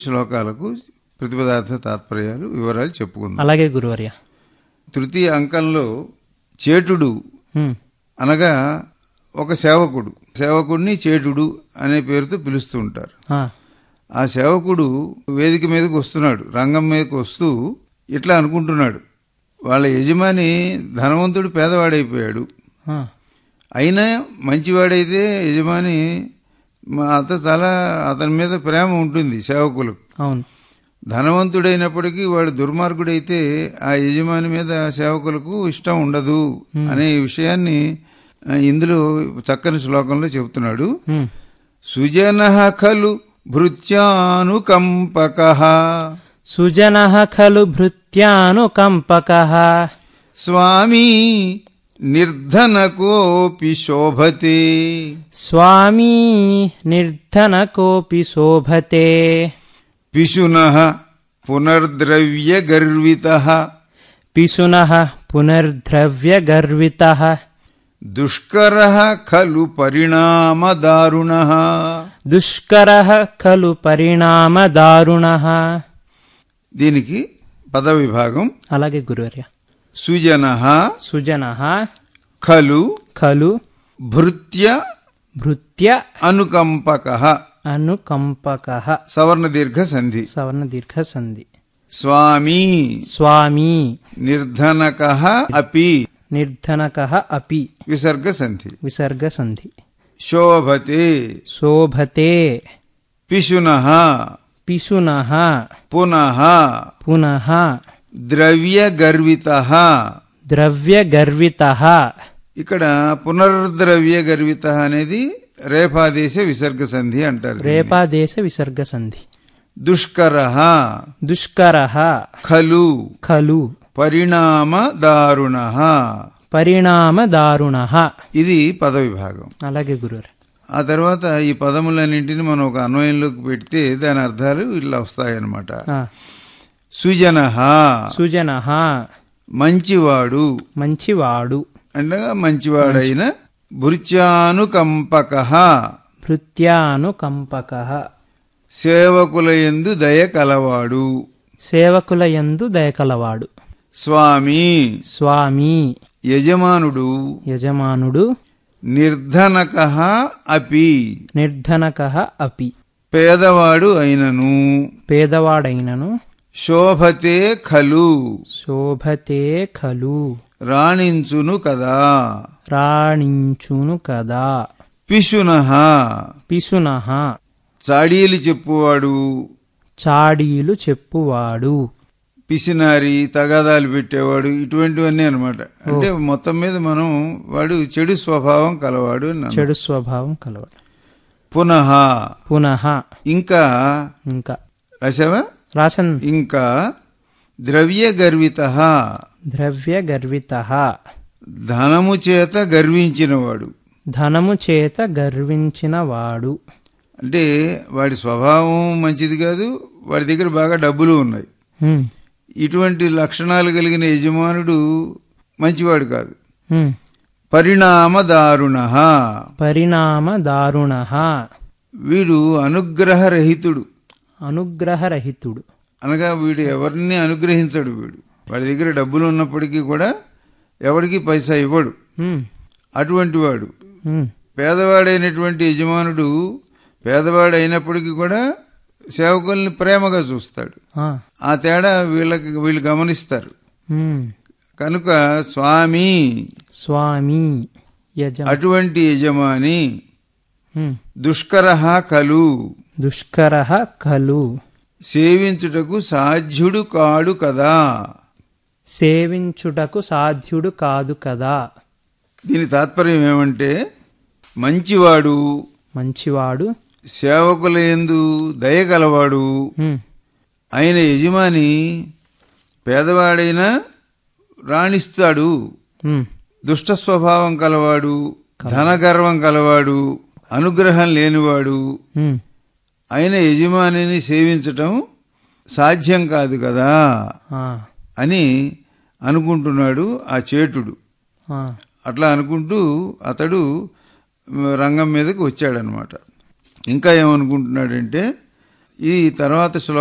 శ్లోకాలకు ప్రతిపదార్థ తాత్పర్యాలు వివరాలు చెప్పుకుందాం అలాగే గురువర్య తృతీయ అంకంలో చేటుడు హ్మ్. అనగా ఒక సేవకుడు సేవకుడిని చేటుడు అనే పేరుతో పిలుస్తూ ఉంటారు ఆ, ఆ సేవకుడు వేదిక మీదకి వస్తున్నాడు రంగం మీదకి వస్తూ ఇట్లా అనుకుంటున్నాడు వాళ్ళ యజమాని ధనవంతుడు పేదవాడైపోయాడు ఆ, అయినా మంచివాడైతే యజమాని మా అత చాలా అతని మీద ప్రేమ ఉంటుంది సేవకులకు అవును ధనవంతుడైనప్పటికీ వాడు దుర్మార్గుడైతే ఆ యజమాని మీద సేవకులకు ఇష్టం ఉండదు అనే విషయాన్ని ఆ, ఇందులో చక్కని శ్లోకంలో చెబుతున్నాడు హ్మ్. సుజన ఖలు భృత్యానుకంపక సుజన ఖలు భృత్యానుకంపక స్వామీ నిర్ధన కోపి శోభతే స్వామీ నిర్ధన కోపి శోభతే పిశున పునర్ద్రవ్య గర్విత పిశున పునర్ద్రవ్య గర్విత దుష్కర ఖలు పరిణామదారుణ దుష్కర ఖలు పరిణామ దారుణ దీనికి పద విభాగం అలాగే గురువర్య సుజన సుజన ఖలు ఖలు భృత్య భృత్య అనుకంపక అనుకంపక సవర్ణ దీర్ఘ సంధి సవర్ణ దీర్ఘ సంధి స్వామీ స్వామీ నిర్ధనక అపి నిర్ధనక అపి విసర్గ సంధి విసర్గ సంధి శోభతే శోభతే పిశున పిశున పునః పునః ద్రవ్య గర్విత ద్రవ్య గర్విత ఇక్కడ పునర్ద్రవ్య గర్విత అనేది రేఫాదేశ విసర్గ సంధి అంటారు దీన్ని. రేపాదేశ విసర్గ సంధి దుష్కర దుష్కర ఖలు ఖలు పరిణామ దారుణ పరిణామ దారుణ ఇది పద విభాగం అలాగే గురువు ఆ తర్వాత ఈ పదములన్నింటిని మనం ఒక అన్వయంలోకి పెడితే దాని అర్థాలు ఇలా వస్తాయన్నమాట సుజన సుజన మంచివాడు మంచివాడు అంటే మంచివాడైన భృత్యానుకంపక భృత్యానుకంపక సేవకుల యందు దయ కలవాడు సేవకుల యందు దయకలవాడు స్వామి స్వామి యజమానుడు యజమానుడు నిర్ధనక అపి నిర్ధనక అపి పేదవాడు అయినను పేదవాడైనను శోభతే ఖలు శోభతే ఖలు రాణించును కదా రాణించును కదా పిశున పిశున చాడీలు చెప్పువాడు చాడీలు చెప్పువాడు పిసినారి తగాదాలు పెట్టేవాడు ఇటువంటివన్నీ అన్నమాట అంటే మొత్తం మీద మనం వాడు చెడు స్వభావం కలవాడు అని అన్నాం. చెడు స్వభావం కలవాడు పునః పునః ఇంకా ఇంకా రసవ రాసన్ ఇంకా ద్రవ్య గర్విత ద్రవ్య గర్విత ధనము చేత గర్వించినవాడు ధనము చేత గర్వించిన వాడు అంటే వాడి స్వభావం మంచిది కాదు వాడి దగ్గర బాగా డబ్బులు ఉన్నాయి హ్మ్, ఇటువంటి లక్షణాలు కలిగిన యజమానుడు మంచివాడు కాదు హ్మ్. పరిణామదారుణ పరిణామ దారుణ వీడు అనుగ్రహరహితుడు అనుగ్రహరహితుడు అనగా వీడు ఎవరిని అనుగ్రహించడు వీడు వాడి దగ్గర డబ్బులు ఉన్నప్పటికీ కూడా ఎవరికి పైసా ఇవ్వడు హ్మ్, అటువంటి వాడు హ్మ్. పేదవాడైనటువంటి యజమానుడు పేదవాడు అయినప్పటికీ కూడా సేవకుల్ని ప్రేమగా చూస్తాడు ఆ, ఆ తేడా వీళ్ళకి వీళ్ళు గమనిస్తారు హ్మ్. కనుక స్వామి స్వామి యజ అటువంటి యజమాని హ్మ్. దుష్కర కలు దుష్కర ఖలు సేవించుటకు సాధ్యుడు కాడు కదా సేవించుటకు సాధ్యుడు కాదు కదా దీని తాత్పర్యం ఏమంటే మంచివాడు మంచివాడు సేవకుల యందు దయగలవాడు హ్మ్, ఆయన యజమాని పేదవాడైనా రాణిస్తాడు హ్మ్. దుష్ట స్వభావం కలవాడు ధనగర్వం కలవాడు అనుగ్రహం లేనివాడు హ్మ్. ఆయన యజమానిని సేవించటం సాధ్యం కాదు కదా ఆ, అని అనుకుంటున్నాడు ఆ చేటుడు ఆ, అట్లా అనుకుంటూ అతడు రంగం మీదకి వచ్చాడనమాట ఇంకా ఏమనుకుంటున్నాడంటే ఈ తర్వాత శ్లో